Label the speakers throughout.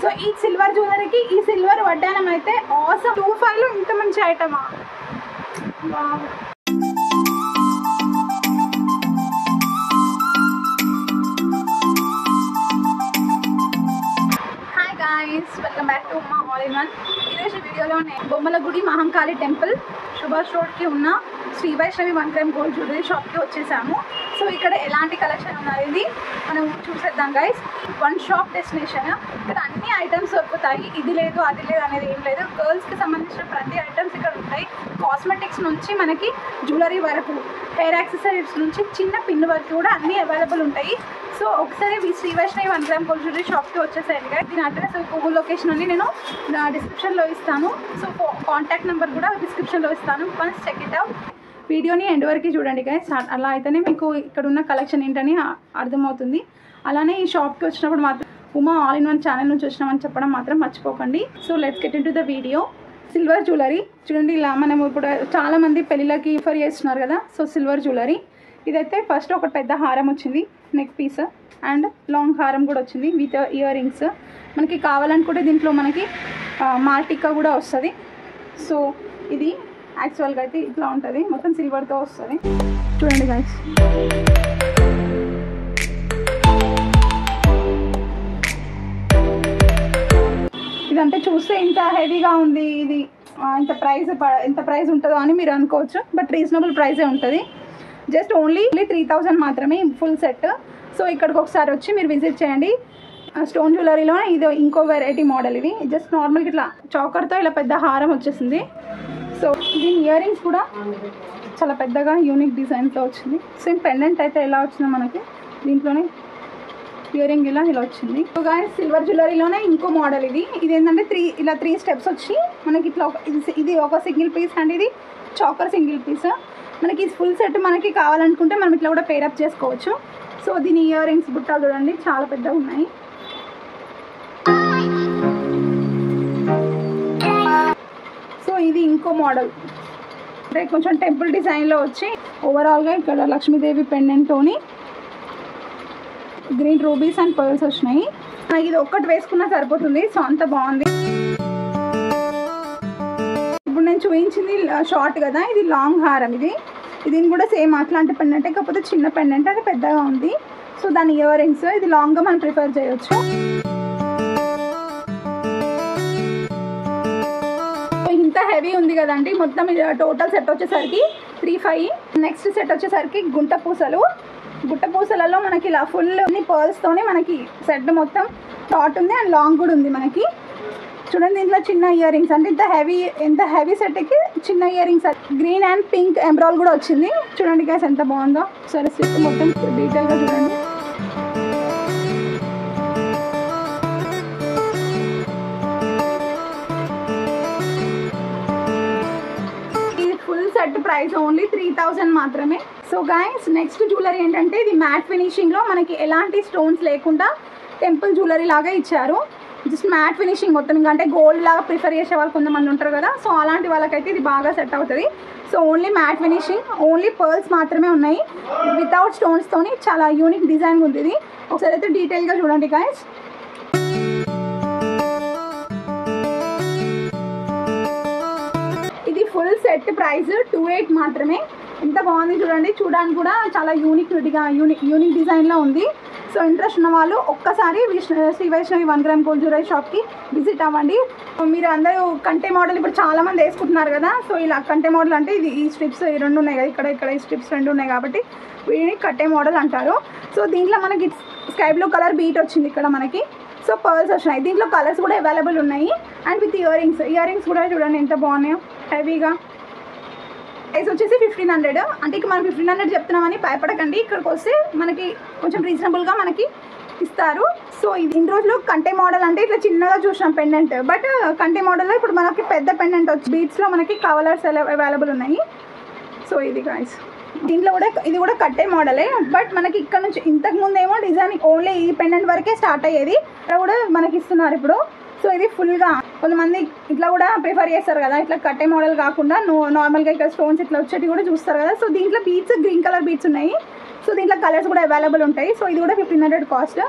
Speaker 1: so ఈ silver జ్యువెలరీకి ఈ silver వడ్డానం అయితే ఆసమ్ టూ ఫైవ్లో ఇంత మంచి ఐటమా wow hi guys welcome back to మా ఆల్ ఇన్ వన్ ఈరోజు వీడియోలో నేను బొమ్మల గుడి మహంకాళి టెంపుల్ సుభాష్ రోడ్కి ఉన్న Shri Vaishnavi one gram gold jewellery షాప్కి వచ్చేసాము సో ఇక్కడ ఎలాంటి కలెక్షన్ ఉన్నది మనం చూసేద్దాం గైస్ వన్ షాప్ డెస్టినేషన్ ఇక్కడ అన్ని ఐటమ్స్ దొరుకుతాయి ఇది లేదు అది లేదు అనేది ఏం లేదు గర్ల్స్కి సంబంధించిన ప్రతి ఐటమ్స్ ఇక్కడ ఉంటాయి కాస్మెటిక్స్ నుంచి మనకి జ్యువెలరీ వరకు హెయిర్ యాక్సెసరీస్ నుంచి చిన్న పిన్ వరకు కూడా అన్నీ అవైలబుల్ ఉంటాయి సో ఒకసారి మీ Shri Vaishnavi one gram gold jewellery షాప్కి వచ్చేసాను కదా దీని అడ్రస్ గూగుల్ లొకేషన్ అని నేను నా డిస్క్రిప్షన్లో ఇస్తాను సో కాంటాక్ట్ నెంబర్ కూడా డిస్క్రిప్షన్లో ఇస్తాను వన్స్ చెక్ ఇట్ అవుట్ వీడియోని ఎండ్ వరకు చూడండి గైస్ అలా అయితేనే మీకు ఇక్కడ ఉన్న కలెక్షన్ ఏంటని ఆ- అర్థమవుతుంది అలానే ఈ షాప్కి వచ్చినప్పుడు మాత్రం Uma all in one channel నుంచి వచ్చినామని చెప్పడం మాత్రం మర్చిపోకండి so let's get into the video silver jewellery చూడండి ఇలా మనం ఇప్పుడు చాలా మంది పెళ్ళిళ్ళకి ప్రిఫర్ చేస్తున్నారు కదా సో సిల్వర్ జ్యువెలరీ ఇదైతే ఫస్ట్ ఒక పెద్ద హారం వచ్చింది నెక్ పీస్ అండ్ లాంగ్ హారం కూడా వచ్చింది విత్ ఇయర్ రింగ్స్ మనకి కావాలనుకుంటే దీంట్లో మనకి మార్టికా కూడా వస్తుంది సో ఇది యాక్చువల్గా అయితే ఇట్లా ఉంటుంది మొత్తం సిల్వర్తో వస్తుంది చూడండి గాయస్ ఇదంటే చూస్తే ఇంత హెవీగా ఉంది ఇది ఆ, ఇంత ప్రైస్ ఇంత ప్రైస్ ఉంటుందో అని మీరు అనుకోవచ్చు బట్ రీజనబుల్ ప్రైసే ఉంటుంది జస్ట్ ఓన్లీ త్రీ థౌజండ్ మాత్రమే ఫుల్ సెట్ సో ఇక్కడికి ఒకసారి వచ్చి మీరు విజిట్ చేయండి స్టోన్ జ్యువెలరీలో ఇది ఇంకో వెరైటీ మోడల్ ఇది జస్ట్ నార్మల్గా ఇట్లా చాకర్తో ఇలా పెద్ద హారం వచ్చేసింది సో దీని ఇయర్ రింగ్స్ కూడా చాలా పెద్దగా యూనిక్ డిజైన్తో వచ్చింది సేమ్ పెండెంట్ అయితే ఎలా వచ్చిందో మనకి దీంట్లోనే ఇయర్ రింగ్ ఇలా ఇలా వచ్చింది సో గాయ సిల్వర్ జ్యువెలరీలోనే ఇంకో మోడల్ ఇది ఇది ఏంటంటే త్రీ ఇలా త్రీ స్టెప్స్ వచ్చి మనకి ఇట్లా ఒక ఇది- ఇది ఒక సింగిల్ పీస్ అండ్ ఇది చాకర్ సింగిల్ పీస్ మనకి ఫుల్ సెట్ మనకి కావాలనుకుంటే మనం ఇట్లా కూడా పేరప్ చేసుకోవచ్చు సో దీని ఇయర్ రింగ్స్ బుట్టాలు చూడండి చాలా పెద్దగా ఉన్నాయి సో ఇది ఇంకో మోడల్ అంటే కొంచెం టెంపుల్ డిజైన్లో వచ్చి ఓవరాల్గా ఇక్కడ లక్ష్మీదేవి పెండెంట్తోని గ్రీన్ రూబీస్ అండ్ పర్ల్స్ వచ్చినాయి నాకు ఇది ఒక్కటి వేసుకున్నా సరిపోతుంది సో అంత బాగుంది ఇప్పుడు నేను చూపించింది షార్ట్ కదా ఇది లాంగ్ హారం ఇది దీని కూడా సేమ్ అట్లాంటి పెండెంటే కాకపోతే చిన్న పెండెంట్ అది పెద్దగా ఉంది సో దాని ఇయర్ రింగ్స్ ఇది లాంగ్గా మనం ప్రిఫర్ చేయొచ్చు సో ఇంత హెవీ ఉంది కదండి మొత్తం టోటల్ సెట్ వచ్చేసరికి త్రీ ఫైవ్ నెక్స్ట్ సెట్ వచ్చేసరికి గుంట పూసలు గుట్ట పూసలలో మనకి ఇలా ఫుల్ పర్ల్స్తోనే మనకి సెట్ మొత్తం టాట్ ఉంది అండ్ లాంగ్ కూడా ఉంది మనకి చూడండి దీంట్లో చిన్న ఇయర్ రింగ్స్ అంటే ఇంత హెవీ ఎంత హెవీ సెట్కి చిన్న earrings green and pink ఎంబ్రాయిల్ కూడా వచ్చింది చూడండి గ్యాస్ ఎంత బాగుందో సరే సెట్ మొత్తం డీటెయిల్గా చూడండి ఇది full set price only three thousand మాత్రమే సో గైస్ నెక్స్ట్ జ్యువెలరీ ఏంటంటే ఇది మ్యాట్ ఫినిషింగ్లో మనకి ఎలాంటి స్టోన్స్ లేకుండా టెంపుల్ జ్యువెలరీ లాగా ఇచ్చారు జస్ట్ మ్యాట్ ఫినిషింగ్ మొత్తం ఇంకా అంటే గోల్డ్ లాగా ప్రిఫర్ చేసే వాళ్ళు కొంతమంది ఉంటారు కదా సో అలాంటి వాళ్ళకైతే ఇది బాగా సెట్ అవుతుంది so only matte finishing only pearls మాత్రమే ఉన్నాయి వితౌట్ స్టోన్స్తోని చాలా యూనిక్ డిజైన్ ఉంది ఇది ఒకసారి అయితే డీటెయిల్గా చూడండి గైస్ ఇది full set price two eight మాత్రమే ఎంత బాగుంది చూడండి చూడడానికి కూడా చాలా యూనిక్ యూనిక్ యూనిక్ డిజైన్లో ఉంది సో ఇంట్రెస్ట్ ఉన్న వాళ్ళు ఒక్కసారి Vishnu Shri Vaishnavi one gram gold jewellery షాప్కి విజిట్ అవ్వండి మీరు అందరూ కంటే మోడల్ ఇప్పుడు చాలా మంది వేసుకుంటున్నారు కదా సో ఇలా కంటే మోడల్ అంటే ఇది ఈ స్ట్రిప్స్ ఈ రెండు ఉన్నాయి కదా ఇక్కడ ఇక్కడ ఈ స్ట్రిప్స్ రెండు ఉన్నాయి కాబట్టి వీటిని కట్టే మోడల్ అంటారు సో దీంట్లో మనకి స్కై బ్లూ కలర్ బీట్ వచ్చింది ఇక్కడ మనకి సో పర్ల్స్ వచ్చినాయి దీంట్లో కలర్స్ కూడా అవైలబుల్ ఉన్నాయి and with earrings earrings కూడా చూడండి ఎంత బాగున్నాయో హెవీగా ప్రైస్ వచ్చేసి ఫిఫ్టీన్ హండ్రెడ్ అంటే ఇక మనం ఫిఫ్టీన్ హండ్రెడ్ చెప్తున్నామని భయపడకండి ఇక్కడికి వస్తే మనకి కొంచెం రీజనబుల్గా మనకి ఇస్తారు సో ఇది ఇన్ని రోజులు కంటే మోడల్ అంటే ఇట్లా చిన్నగా చూసినాం పెండెంట్ బట్ కంటే మోడల్లో ఇప్పుడు మనకి పెద్ద పెండెంట్ వచ్చి బీట్స్లో మనకి కవలర్స్ అవైలబుల్ ఉన్నాయి సో ఇది గాయస్ దీంట్లో కూడా ఇది కూడా కట్టే మోడలే బట్ మనకి ఇక్కడ నుంచి ఇంతకు ముందు ఏమో డిజైన్ ఓన్లీ ఈ పెండెంట్ వరకే స్టార్ట్ అయ్యేది ఇక్కడ కూడా మనకి ఇస్తున్నారు ఇప్పుడు సో ఇది ఫుల్గా కొంతమంది ఇట్లా కూడా ప్రిఫర్ చేస్తారు కదా ఇట్లా కట్టే మోడల్ కాకుండా నో నార్మల్గా ఇక్కడ స్టోన్స్ ఇట్లా వచ్చేటి కూడా చూస్తారు కదా సో దీంట్లో బీట్స్ గ్రీన్ కలర్ బీట్స్ ఉన్నాయి సో దీంట్లో కలర్స్ కూడా అవైలబుల్ ఉంటాయి సో ఇది కూడా fifteen hundred cost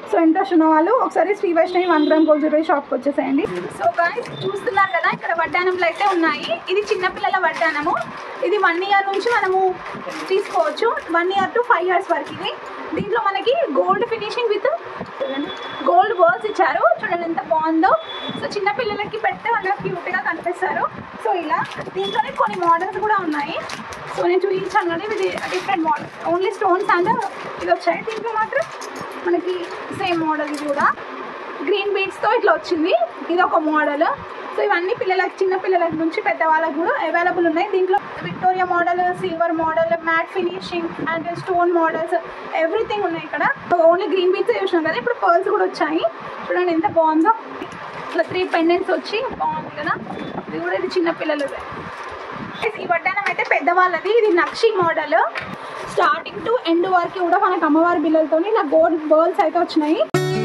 Speaker 1: so interest ఉన్న వాళ్ళు ఒకసారి Shri Vaishnavi one gram gold jewellery షాప్కి వచ్చేసేయండి సో గాయస్ చూస్తున్నారు కదా ఇక్కడ వడ్డానంలు అయితే ఉన్నాయి ఇది చిన్నపిల్లల వడ్డానము ఇది వన్ ఇయర్ నుంచి మనము తీసుకోవచ్చు one year to five years వరకు ఇది దీంట్లో మనకి gold finishing with gold birds ఇచ్చారు చూడండి ఎంత బాగుందో సో చిన్న పిల్లలకి పెడితే వాళ్ళకి క్యూట్గా కనిపిస్తారు సో ఇలా దీంట్లోనే కొన్ని మోడల్స్ కూడా ఉన్నాయి సో నేను చూపించాను కానీ ఇది different model only stones and ఇది వచ్చాయి దీంట్లో మాత్రం మనకి సేమ్ మోడల్ ఇది కూడా గ్రీన్ బీడ్స్తో ఇట్లా వచ్చింది ఇది ఒక మోడల్ సో ఇవన్నీ పిల్లలకి చిన్న పిల్లల నుంచి పెద్దవాళ్ళకి కూడా అవైలబుల్ ఉన్నాయి దీంట్లో Victoria model silver model matte finishing and stone models everything ఉన్నాయి ఇక్కడ ఓన్లీ గ్రీన్ బీడ్స్ చూసినాం కదా ఇప్పుడు పర్ల్స్ కూడా వచ్చాయి చూడండి ఎంత బాగుందో ఇట్లా త్రీ పెండెంట్స్ వచ్చి బాగుంది కదా ఇది కూడా ఇది చిన్న పిల్లలదే ఈ వడ్డానం అయితే పెద్దవాళ్ళది ఇది నక్షి మోడల్ స్టార్టింగ్ టు ఎండ్ వరకు కూడా మనకు అమ్మవారి బిల్లలతో ఇలా గోల్డ్ బర్ల్స్ అయితే వచ్చినాయి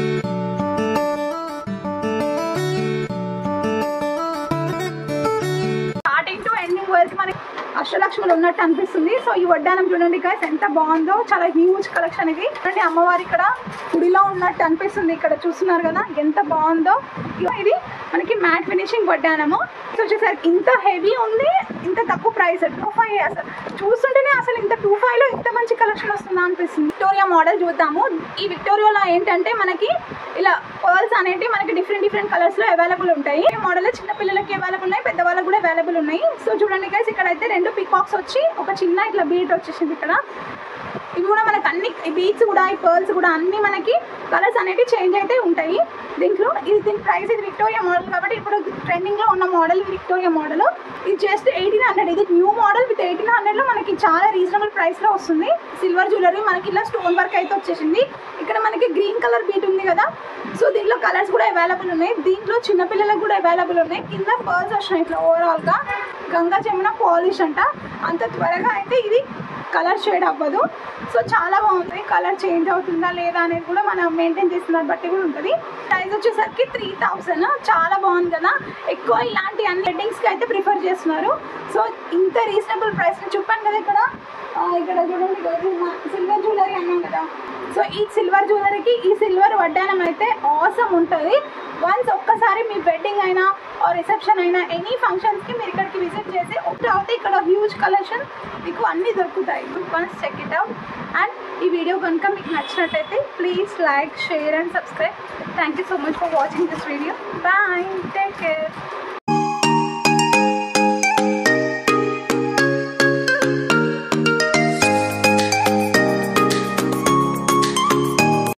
Speaker 1: స్టార్టింగ్ టు ఎండింగ్ వరకు మనకి అష్టలక్ష్ములు ఉన్నట్టు అనిపిస్తుంది సో ఈ వడ్డానం చూడండి గైస్ ఎంత బాగుందో చాలా హ్యూజ్ కలెక్షన్ ఇది చూడండి అమ్మవారి ఇక్కడ గుడిలో ఉన్నట్టు అనిపిస్తుంది ఇక్కడ చూస్తున్నారు కదా ఎంత బాగుందో ఇగో ఇది మనకి మ్యాట్ ఫినిషింగ్ వడ్డానము ఇది వచ్చేసరికి ఇంత హెవీ ఉంది ఇంత తక్కువ ప్రైస్ టూ ఫైవ్ అసలు చూస్తుంటేనే అసలు ఇంత టూ ఫైవ్ లో ఇంత మంచి కలెక్షన్ వస్తుందా అనిపిస్తుంది విక్టోరియా మోడల్ చూద్దాము ఈ విక్టోరియాలో ఏంటంటే మనకి ఇలా పర్ల్స్ అనేవి మనకి డిఫరెంట్ డిఫరెంట్ కలర్స్ లో అవైలబుల్ ఉంటాయి ఈ మోడల్ చిన్న పిల్లలకి అవైలబుల్ ఉన్నాయి పెద్దవాళ్ళకి కూడా అవైలబుల్ ఉన్నాయి సో చూడండి గైస్ ఇక్కడ అయితే రెండు పికాక్స్ వచ్చి ఒక చిన్న ఇట్లా బీట్ వచ్చేసింది ఇక్కడ ఇవి కూడా మనకి అన్ని ఈ బీట్స్ కూడా ఈ పర్ల్స్ కూడా అన్ని మనకి కలర్స్ అనేవి చేంజ్ అయితే ఉంటాయి దీంట్లో ఇది దీని ప్రైస్ ఇది విక్టోరియా మోడల్ కాబట్టి ఇప్పుడు ట్రెండింగ్ లో ఉన్న మోడల్ విక్టోరియా మోడల్ ఇది జస్ట్ ఎయిటీన్ హండ్రెడ్ ఇది new model with eighteen hundred లో మనకి చాలా రీజనబుల్ ప్రైస్ లో వస్తుంది సిల్వర్ జ్యువెలరీ మనకి ఇలా స్టోన్ వర్క్ అయితే వచ్చేసింది ఇక్కడ మనకి గ్రీన్ కలర్ బీట్ ఉంది కదా సో దీంట్లో కలర్స్ కూడా అవైలబుల్ ఉన్నాయి దీంట్లో చిన్నపిల్లలకు కూడా అవైలబుల్ ఉన్నాయి కింద పర్ల్స్ వచ్చినాయి ఇట్లా ఓవరాల్ గా గంగా జమున పాలిష్ అంట అంత త్వరగా అయితే ఇది కలర్ షేడ్ అవ్వదు సో చాలా బాగుంది కలర్ చేంజ్ అవుతుందా లేదా అనేది కూడా మనం మెయింటైన్ చేసిన దాన్ని బట్టి కూడా ఉంటుంది ప్రైస్ వచ్చేసరికి త్రీ థౌసండ్ చాలా బాగుంది కదా ఎక్కువ ఇలాంటి అన్ని వెడ్డింగ్స్కి అయితే ప్రిఫర్ చేస్తున్నారు సో ఇంత రీజనబుల్ ప్రైస్ చెప్పాను కదా ఇక్కడ ఆ, ఇక్కడ చూడండి సిల్వర్ జ్యువెలరీ అన్నాం కదా సో ఈ సిల్వర్ జ్యువెలరీకి ఈ సిల్వర్ వడ్డానం అయితే ఆసమ్ ఉంటుంది వన్స్ ఒక్కసారి మీ వెడ్డింగ్ అయినా రిసెప్షన్ అయినా ఎనీ ఫంక్షన్స్కి మీరు ఇక్కడికి విజిట్ చేసి ఒకటి ఇక్కడ హ్యూజ్ కలెక్షన్ మీకు అన్నీ దొరుకుతాయి once check it out and ఈ వీడియో కనుక మీకు నచ్చినట్టయితే please like share and subscribe thank you so much for watching this video bye take care